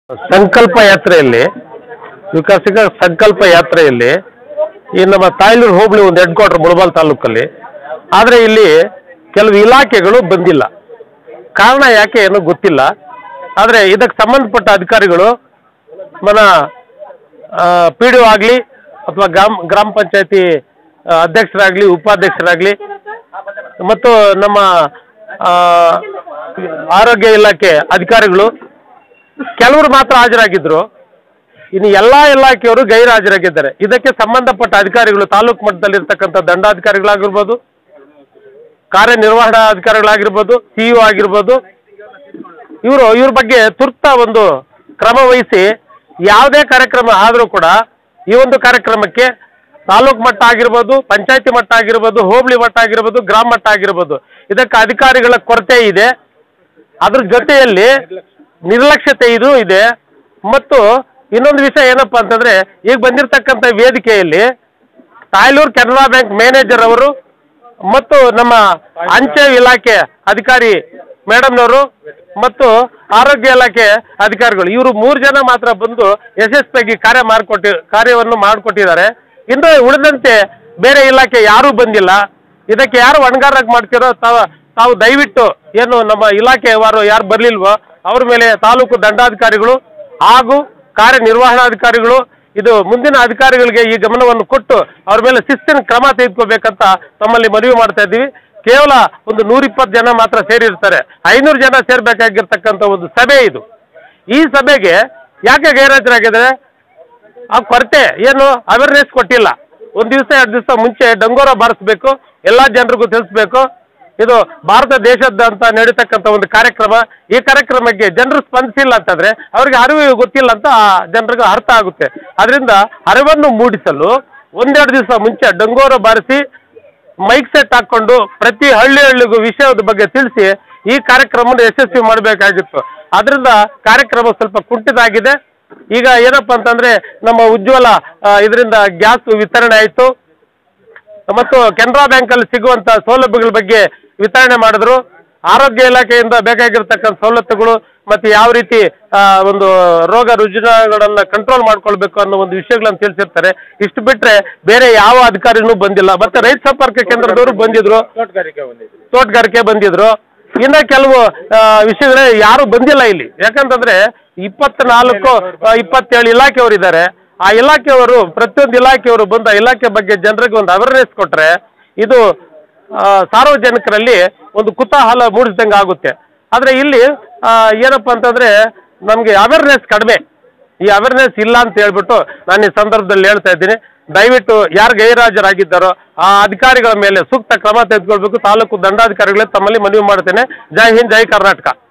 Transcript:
ಸಂಕಲ್ಪ ಯಾತ್ರೆಯಲ್ಲಿ ವಿಕಸಿತ ಸಂಕಲ್ಪ ಯಾತ್ರೆಯಲ್ಲಿ ಈ ನಮ್ಮ ತಾಯ್ಲೂರು ಹೋಬಳಿ ಒಂದು ಹೆಡ್ ಕ್ವಾರ್ಟರ್ ಮುಳಬಾಲ್ ತಾಲೂಕಲ್ಲಿ ಆದರೆ ಇಲ್ಲಿ ಕೆಲವು ಇಲಾಖೆಗಳು ಬಂದಿಲ್ಲ ಕಾರಣ ಯಾಕೆ ಏನೋ ಗೊತ್ತಿಲ್ಲ ಆದರೆ ಇದಕ್ಕೆ ಸಂಬಂಧಪಟ್ಟ ಅಧಿಕಾರಿಗಳು ಮನ ಪಿ ಡಿ ಒ ಆಗಲಿ ಅಥವಾ ಗ್ರಾಮ ಗ್ರಾಮ ಪಂಚಾಯತಿ ಅಧ್ಯಕ್ಷರಾಗಲಿ ಉಪಾಧ್ಯಕ್ಷರಾಗಲಿ ಮತ್ತು ನಮ್ಮ ಆ, ಆರೋಗ್ಯ ಇಲಾಖೆ ಅಧಿಕಾರಿಗಳು ಕೆಲವರು ಮಾತ್ರ ಹಾಜರಾಗಿದ್ರು ಇನ್ನು ಎಲ್ಲಾ ಇಲಾಖೆಯವರು ಗೈರು ಹಾಜರಾಗಿದ್ದಾರೆ ಇದಕ್ಕೆ ಸಂಬಂಧಪಟ್ಟ ಅಧಿಕಾರಿಗಳು ತಾಲೂಕು ಮಟ್ಟದಲ್ಲಿರ್ತಕ್ಕಂಥ ದಂಡಾಧಿಕಾರಿಗಳಾಗಿರ್ಬೋದು ಕಾರ್ಯನಿರ್ವಹಣಾ ಅಧಿಕಾರಿಗಳಾಗಿರ್ಬೋದು ಸಿಇಒ ಆಗಿರ್ಬೋದು ಇವರು ಇವ್ರ ಬಗ್ಗೆ ತುರ್ತ ಒಂದು ಕ್ರಮ ವಹಿಸಿ ಯಾವುದೇ ಕಾರ್ಯಕ್ರಮ ಆದರೂ ಕೂಡ ಈ ಒಂದು ಕಾರ್ಯಕ್ರಮಕ್ಕೆ ತಾಲೂಕು ಮಟ್ಟ ಆಗಿರ್ಬೋದು ಪಂಚಾಯತಿ ಮಟ್ಟ ಆಗಿರ್ಬೋದು ಹೋಬಳಿ ಮಟ್ಟ ಆಗಿರ್ಬೋದು ಗ್ರಾಮ ಮಟ್ಟ ಆಗಿರ್ಬೋದು ಇದಕ್ಕೆ ಅಧಿಕಾರಿಗಳ ಕೊರತೆ ಇದೆ ಅದ್ರ ಜೊತೆಯಲ್ಲಿ ನಿರ್ಲಕ್ಷ್ಯತೆ ಇದು ಇದೆ ಮತ್ತು ಇನ್ನೊಂದು ವಿಷಯ ಏನಪ್ಪಾ ಅಂತಂದ್ರೆ ಈಗ ಬಂದಿರತಕ್ಕಂಥ ವೇದಿಕೆಯಲ್ಲಿ ತಾಯ್ಲೂರು ಕೆನರಾ ಬ್ಯಾಂಕ್ ಮ್ಯಾನೇಜರ್ ಅವರು ಮತ್ತು ನಮ್ಮ ಅಂಚೆ ಇಲಾಖೆ ಅಧಿಕಾರಿ ಮೇಡಮ್ನವರು ಮತ್ತು ಆರೋಗ್ಯ ಇಲಾಖೆ ಅಧಿಕಾರಿಗಳು ಇವರು ಮೂರು ಜನ ಮಾತ್ರ ಬಂದು ಯಶಸ್ವಿಯಾಗಿ ಕಾರ್ಯ ಮಾಡಿಕೊಟ್ಟಿ ಕಾರ್ಯವನ್ನು ಮಾಡಿಕೊಟ್ಟಿದ್ದಾರೆ ಇನ್ನು ಉಳಿದಂತೆ ಬೇರೆ ಇಲಾಖೆ ಯಾರೂ ಬಂದಿಲ್ಲ ಇದಕ್ಕೆ ಯಾರು ಹೊಣೆಗಾರಾಗಿ ಮಾಡ್ತಿರೋ ತಾವು ತಾವು ದಯವಿಟ್ಟು ಏನು ನಮ್ಮ ಇಲಾಖೆಯವರು ಯಾರು ಬರಲಿಲ್ವೋ ಅವ್ರ ಮೇಲೆ ತಾಲೂಕು ದಂಡಾಧಿಕಾರಿಗಳು ಹಾಗೂ ಕಾರ್ಯನಿರ್ವಹಣಾಧಿಕಾರಿಗಳು ಇದು ಮುಂದಿನ ಅಧಿಕಾರಿಗಳಿಗೆ ಈ ಗಮನವನ್ನು ಕೊಟ್ಟು ಅವ್ರ ಮೇಲೆ ಶಿಸ್ತಿನ ಕ್ರಮ ತೆಗೆದುಕೋಬೇಕಂತ ತಮ್ಮಲ್ಲಿ ಮನವಿ ಮಾಡ್ತಾ ಇದ್ದೀವಿ ಕೇವಲ ಒಂದು ನೂರಿಪ್ಪತ್ತು ಜನ ಮಾತ್ರ ಸೇರಿರ್ತಾರೆ ಐನೂರು ಜನ ಸೇರ್ಬೇಕಾಗಿರ್ತಕ್ಕಂಥ ಒಂದು ಸಭೆ ಇದು ಈ ಸಭೆಗೆ ಯಾಕೆ ಗೈರಾಜರಾಗಿದ್ದಾರೆ ಆ ಕೊರತೆ ಏನು ಅವೇರ್ನೆಸ್ ಕೊಟ್ಟಿಲ್ಲ ಒಂದು ದಿವಸ ಎರಡು ದಿವಸ ಮುಂಚೆ ಡಂಗೋರ ಬಾರಿಸ್ಬೇಕು ಎಲ್ಲ ಜನರಿಗೂ ತಿಳಿಸ್ಬೇಕು ಇದು ಭಾರತ ದೇಶದ ಅಂತ ನಡೀತಕ್ಕಂಥ ಒಂದು ಕಾರ್ಯಕ್ರಮ ಈ ಕಾರ್ಯಕ್ರಮಕ್ಕೆ ಜನರು ಸ್ಪಂದಿಸಿಲ್ಲ ಅಂತಂದ್ರೆ ಅವ್ರಿಗೆ ಅರಿವು ಗೊತ್ತಿಲ್ಲ ಅಂತ ಆ ಜನರಿಗೆ ಅರ್ಥ ಆಗುತ್ತೆ ಅದರಿಂದ ಅರಿವನ್ನು ಮೂಡಿಸಲು ಒಂದೆರಡು ದಿವಸ ಮುಂಚೆ ಡಂಗೋರ ಬಾರಿಸಿ ಮೈಕ್ ಸೆಟ್ ಹಾಕೊಂಡು ಪ್ರತಿ ಹಳ್ಳಿ ಹಳ್ಳಿಗೂ ವಿಷಯದ ಬಗ್ಗೆ ತಿಳಿಸಿ ಈ ಕಾರ್ಯಕ್ರಮವನ್ನು ಯಶಸ್ವಿ ಮಾಡಬೇಕಾಗಿತ್ತು ಅದರಿಂದ ಕಾರ್ಯಕ್ರಮ ಸ್ವಲ್ಪ ಕುಂಠಿತಾಗಿದೆ ಈಗ ಏನಪ್ಪಾ ಅಂತಂದ್ರೆ ನಮ್ಮ ಉಜ್ವಲ ಇದರಿಂದ ಗ್ಯಾಸ್ ವಿತರಣೆ ಆಯಿತು ಮತ್ತು ಕೆನರಾ ಬ್ಯಾಂಕಲ್ಲಿ ಸಿಗುವಂತ ಸೌಲಭ್ಯಗಳ ಬಗ್ಗೆ ವಿತರಣೆ ಮಾಡಿದ್ರು ಆರೋಗ್ಯ ಇಲಾಖೆಯಿಂದ ಬೇಕಾಗಿರ್ತಕ್ಕಂಥ ಸವಲತ್ತುಗಳು ಮತ್ತೆ ಯಾವ ರೀತಿ ಆ, ಒಂದು ರೋಗ ರುಜಿನಗಳನ್ನ ಕಂಟ್ರೋಲ್ ಮಾಡ್ಕೊಳ್ಬೇಕು ಅನ್ನೋ ಒಂದು ವಿಷಯಗಳನ್ನ ತಿಳಿಸಿರ್ತಾರೆ ಇಷ್ಟು ಬಿಟ್ರೆ ಬೇರೆ ಯಾವ ಅಧಿಕಾರಿನೂ ಬಂದಿಲ್ಲ ಮತ್ತೆ ರೈತ ಸಂಪರ್ಕ ಕೇಂದ್ರದವರು ಬಂದಿದ್ರು ತೋಟಗಾರಿಕೆ ಬಂದಿದೆ ತೋಟಗಾರಿಕೆ ಬಂದಿದ್ರು ಇನ್ನ ಕೆಲವು ಆ, ವಿಷಯಗಳೇ ಯಾರು ಬಂದಿಲ್ಲ ಇಲ್ಲಿ ಯಾಕಂತಂದ್ರೆ ಇಪ್ಪತ್ನಾಲ್ಕು ಆ, ಇಪ್ಪತ್ತೇಳು ಇಲಾಖೆಯವರು ಇದ್ದಾರೆ ಆ ಇಲಾಖೆಯವರು ಪ್ರತಿಯೊಂದು ಇಲಾಖೆಯವರು ಬಂದು ಆ ಇಲಾಖೆ ಬಗ್ಗೆ ಜನರಿಗೆ ಒಂದು ಅವೇರ್ನೆಸ್ ಕೊಟ್ರೆ ಇದು ಆ, ಸಾರ್ವಜನಿಕರಲ್ಲಿ ಒಂದು ಕುತೂಹಲ ಮೂಡಿಸಿದಂಗೆ ಆಗುತ್ತೆ ಆದ್ರೆ ಇಲ್ಲಿ ಆ, ಏನಪ್ಪಾ ಅಂತಂದ್ರೆ ನಮಗೆ ಅವೇರ್ನೆಸ್ ಕಡಿಮೆ ಈ ಅವೇರ್ನೆಸ್ ಇಲ್ಲ ಅಂತ ಹೇಳ್ಬಿಟ್ಟು ನಾನು ಈ ಸಂದರ್ಭದಲ್ಲಿ ಹೇಳ್ತಾ ಇದ್ದೀನಿ ದಯವಿಟ್ಟು ಯಾರು ಗೈರಾಜರಾಗಿದ್ದಾರೋ ಆ ಅಧಿಕಾರಿಗಳ ಮೇಲೆ ಸೂಕ್ತ ಕ್ರಮ ತೆಗೆದುಕೊಳ್ಬೇಕು ತಾಲೂಕು ದಂಡಾಧಿಕಾರಿಗಳೇ ತಮ್ಮಲ್ಲಿ ಮನವಿ ಮಾಡ್ತೇನೆ ಜೈ ಹಿಂದ್ ಜೈ ಕರ್ನಾಟಕ